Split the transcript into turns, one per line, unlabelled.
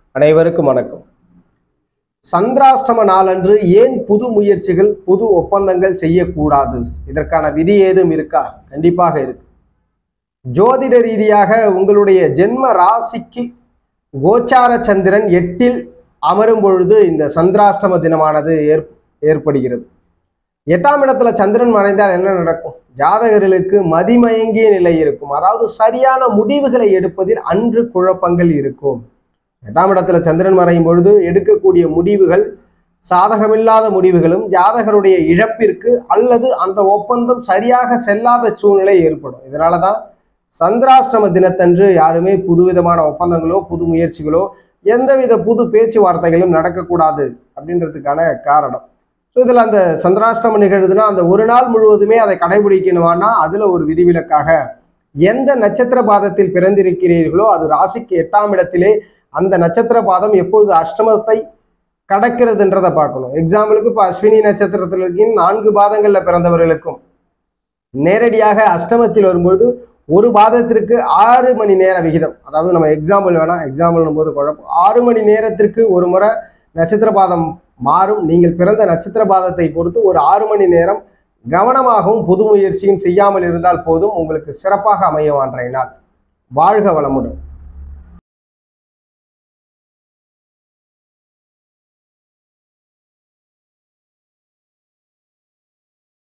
அனைவருக்கும் வணக்கம் சந்திராஷ்டம நாளன்று ஏன் புது முயற்சிகள் புது ஒப்பந்தங்கள் செய்யக்கூடாது இதற்கான விதி ஏதும் இருக்கா கண்டிப்பாக இருக்கு ஜோதிட ரீதியாக உங்களுடைய ஜென்ம ராசிக்கு கோச்சார சந்திரன் எட்டில் அமரும் பொழுது இந்த சந்திராஷ்டம தினமானது ஏற் ஏற்படுகிறது எட்டாம் இடத்துல சந்திரன் மறைந்தால் என்ன நடக்கும் ஜாதகர்களுக்கு மதிமயங்கிய நிலை இருக்கும் அதாவது சரியான முடிவுகளை எடுப்பதில் அன்று குழப்பங்கள் இருக்கும் எட்டாம் இடத்துல சந்திரன் மறையும் பொழுது எடுக்கக்கூடிய முடிவுகள் சாதகமில்லாத முடிவுகளும் ஜாதகருடைய இழப்பிற்கு அல்லது அந்த ஒப்பந்தம் சரியாக செல்லாத சூழ்நிலை ஏற்படும் இதனால தான் சந்திராஷ்டம தினத்தன்று யாருமே புதுவிதமான ஒப்பந்தங்களோ புது முயற்சிகளோ எந்தவித புது பேச்சுவார்த்தைகளும் நடக்கக்கூடாது அப்படின்றதுக்கான காரணம் ஸோ இதில் அந்த சந்திராஷ்டமம் நிகழுதுன்னா அந்த ஒரு நாள் முழுவதுமே அதை கடைபிடிக்கணுமானா அதில் ஒரு விதிவிலக்காக எந்த நட்சத்திர பாதத்தில் பிறந்திருக்கிறீர்களோ அது ராசிக்கு எட்டாம் இடத்திலே அந்த நட்சத்திர பாதம் எப்பொழுது அஷ்டமத்தை கடக்கிறதுன்றதை பார்க்கணும் எக்ஸாம்பிளுக்கு இப்போ அஸ்வினி நட்சத்திரத்தில் இருக்கின் நான்கு பாதங்களில் பிறந்தவர்களுக்கும் நேரடியாக அஷ்டமத்தில் வரும்பொழுது ஒரு பாதத்திற்கு ஆறு மணி நேர விகிதம் அதாவது நம்ம எக்ஸாம்பிள் வேணாம் எக்ஸாம்பிள் போது குழப்பம் ஆறு மணி நேரத்திற்கு ஒரு முறை நட்சத்திர பாதம் மாறும் நீங்கள் பிறந்த நட்சத்திர பாதத்தை பொறுத்து ஒரு ஆறு மணி நேரம் கவனமாகவும் புது முயற்சியும் செய்யாமல் இருந்தால் போதும் உங்களுக்கு சிறப்பாக அமையும் அன்றைய நாள் வாழ்க வளமுடன்